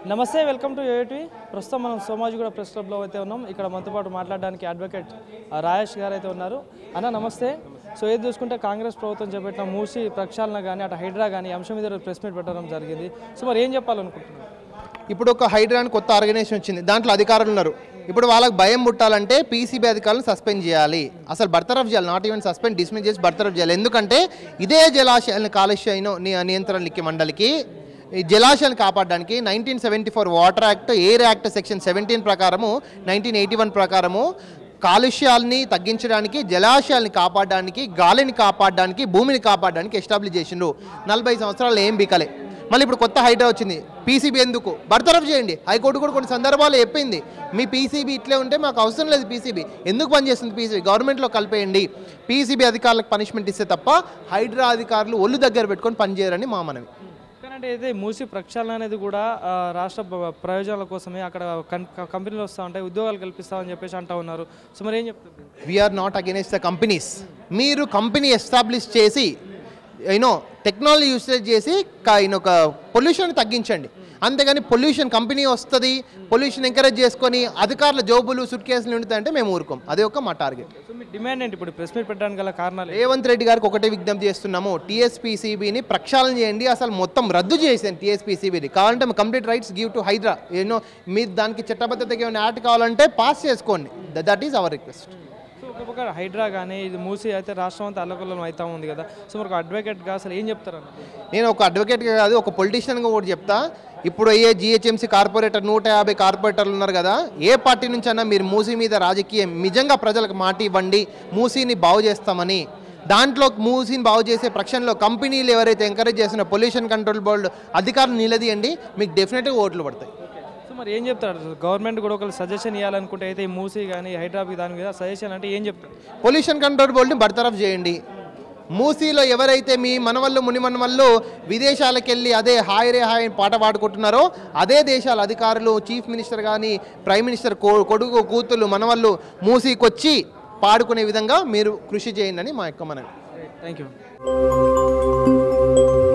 నమస్తే welcome to ఏటీ ప్రస్తుతం మనం సోమాజిగూడ ప్రెస్ క్లబ్లో అయితే ఉన్నాం ఇక్కడ మనతో పాటు మాట్లాడడానికి అడ్వకేట్ ఆ, రాజేష్ గారు అయితే ఉన్నారు అన్న నమస్తే సో ఏది చూసుకుంటే కాంగ్రెస్ ప్రభుత్వం చేపట్టిన మూసి ప్రక్షాళన కానీ అటు హైడ్రా కానీ ఈ అంశం మీద ఈరోజు ప్రెస్ మీట్ పెట్టడం జరిగింది సో మరి ఏం చెప్పాలనుకుంటున్నారు ఇప్పుడు ఒక హైడ్రా అని కొత్త ఆర్గనైజేషన్ వచ్చింది దాంట్లో అధికారులు ఉన్నారు ఇప్పుడు వాళ్ళకి భయం పుట్టాలంటే పీసీబీ అధికారులను సస్పెండ్ చేయాలి అసలు బర్తరఫ్ చేయాలి నాట్ ఈవెన్ సస్పెండ్ డిస్మిస్ చేసి బర్తరఫ్ చేయాలి ఎందుకంటే ఇదే జలాశయాలను కాలుష్య ని- నియంత్రణ మండలికి ఈ జలాశయాలను కాపాడడానికి nineteen seventy four water act air act section seventeen ప్రకారము నైన్టీన్ ఎయిటీ వన్ ప్రకారము కాలుష్యాల్ని తగ్గించడానికి జలాశయాల్ని కాపాడడానికి గాలిని కాపాడడానికి భూమిని కాపాడడానికి ఎస్టాబ్లిష్ చేసిండ్రు నలభై సంవత్సరాలు ఏం బీకలే మళ్ళీ ఇప్పుడు కొత్త హైడ్రా వచ్చింది పీసీబీ ఎందుకు బర్తరఫ్ చేయండి హైకోర్టు కూడా కొన్ని సందర్భాలు చెప్పింది మీ పీసీబీ ఇట్లే ఉంటే మాకు అవసరం లేదు పీసీబీ ఎందుకు పనిచేస్తుంది పీసీబీ గవర్నమెంట్లో కలిపేయండి పీసీబీ అధికారులకు పనిష్మెంట్ ఇస్తే తప్ప హైడ్రా అధికారులు ఒళ్ళు దగ్గర పెట్టుకొని పనిచేయరని మా మనవి కానీ అయితే మూసి ప్రక్షాళన అనేది కూడా ఆ, రాష్ట్ర బ- ప్రయోజనాల కోసమే అక్కడ కం- కంపెనీలు వస్తూ ఉంటాయి ఉద్యోగాలు కల్పిస్తామని చెప్పేసి అంటా ఉన్నారు సో మరి ఏం చెప్తుంది we're not against the companies మీరు కంపెనీ ఎస్టాబ్లిష్ చేసి యూనో టెక్నాలజీ యూసేజ్ చేసి ఒక పొల్యూషన్ తగ్గించండి అంతేగాని పొల్యూషన్ కంపెనీ వస్తుంది పొల్యూషన్ ఎంకరేజ్ చేసుకొని అధికారుల జోబులు సుట్ కేసులు నిండుతాయంటే మేము ఊరుకోం అదే ఒక మా టార్గెట్ సో మీ డిమాండ్ ఏంటి ఇప్పుడు ప్రెస్ మీట్ పెట్టడానికి గల కారణాలు ఏంటి? రేవంత్ రెడ్డి గారికి ఒకటే విజ్ఞప్తి చేస్తున్నాము టీఎస్పీసీబీని ప్రక్షాళన చేయండి అసలు మొత్తం రద్దు చేసేయండి టీఎస్పీసీబీని కావాలంటే complete rights give to Hydraa ఏనో మీరు దానికి చట్టబద్ధతగా ఏమైనా యాక్ట్ కావాలంటే పాస్ చేసుకోండి that is our request so ఒక పక్క హైడ్రా కానీ ఇది మూసి అయితే రాష్ట్రం అంతా అల్లకల్లం అవుతా ఉంది కదా సో మరి ఒక అడ్వకేట్గా అసలు ఏం చెప్తారన్న నేను ఒక అడ్వకేట్గా కాదు ఒక పొలిటీషియన్గా కూడా చెప్తా ఇప్పుడు అయ్యే జిహెచ్ఎంసీ కార్పొరేటర్ నూట యాభై కార్పొరేటర్లు ఉన్నారు కదా ఏ పార్టీ నుంచి అన్నా మీరు మూసీ మీద రాజకీయం నిజంగా ప్రజలకు మాట ఇవ్వండి మూసీని బాగు చేస్తామని దాంట్లో మూసీని బాగు చేసే ప్రక్షణలో కంపెనీలు ఎవరైతే ఎంకరేజ్ చేసిన పొల్యూషన్ కంట్రోల్ బోర్డు అధికారులు నిలదీయండి మీకు డెఫినెట్గా ఓట్లు పడతాయి సో మరి ఏం చెప్తారు గవర్నమెంట్ కూడా ఒకళ్ళు సజెషన్ ఇవ్వాలనుకుంటే అయితే ఈ మూసి కానీ హైడ్రాకి దాని మీద సజెషన్ అంటే ఏం చెప్తారు పొల్యూషన్ కంట్రోల్ బోర్డుని బర్తరఫ్ చేయండి మూసీలో ఎవరైతే మీ మనవళ్ళు ముని మనవళ్ళు విదేశాలకు వెళ్ళి అదే హాయ్ రే హాయ్ అని పాట పాడుకుంటున్నారో అదే దేశాల అధికారులు చీఫ్ మినిస్టర్ కానీ ప్రైమ్ మినిస్టర్ కో- కొడుకు కూతుళ్ళు మనవళ్ళు మూసీకొచ్చి పాడుకునే విధంగా మీరు కృషి చేయండి అని మా యొక్క మనవి థ్యాంక్ యూ